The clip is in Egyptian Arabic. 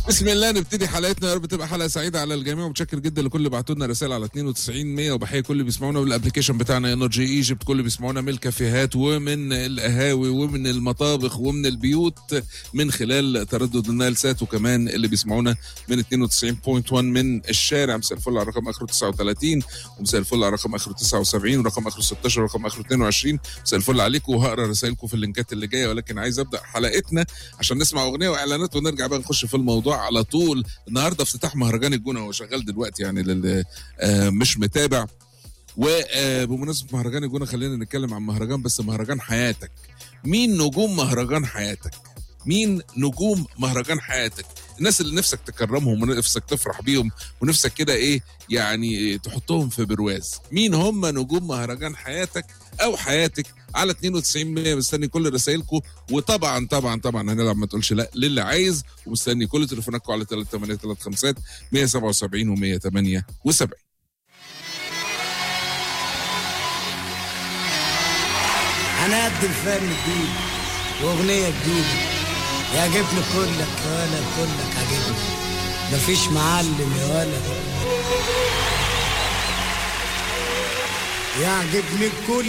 بسم الله نبتدي حلقتنا يا رب تبقى حلقه سعيده على الجميع ومتشكر جدا لكل اللي بعتوا لنا رسائل على 92 100 وبحيي كل اللي بيسمعونا بالابلكيشن بتاعنا انرجي ايجيبت كل اللي بيسمعونا من الكافيهات ومن القهاوي ومن المطابخ ومن البيوت من خلال تردد النايل سات وكمان اللي بيسمعونا من 92.1 من الشارع مساء الفل على رقم اخره 39 ومساء الفل على رقم اخره 79 ورقم اخره 16 ورقم اخره 22 مساء الفل عليكم وهقرا رسائلكم في اللينكات اللي جايه ولكن عايز ابدا حلقتنا عشان نسمع اغنيه واعلانات ونرجع بقى نخش في الموضوع على طول النهارده افتتاح مهرجان الجونه هو شغال دلوقتي يعني للي آه، مش متابع وبمناسبه مهرجان الجونه خلينا نتكلم عن مهرجان بس مهرجان حياتك مين نجوم مهرجان حياتك مين نجوم مهرجان حياتك الناس اللي نفسك تكرمهم ونفسك تفرح بيهم ونفسك كده ايه يعني تحطهم في برواز مين هم نجوم مهرجان حياتك او حياتك على 92 100 مستني كل رسائلكم وطبعا طبعا طبعا هنلعب ما تقولش لا للي عايز ومستني كل تليفوناتكم على 3835 177 و 178 هنقدم فن جديد واغنيه جديده يعجبني كلك يا ولا كلك عاجبني مفيش معلم يا ولا يعجبني كل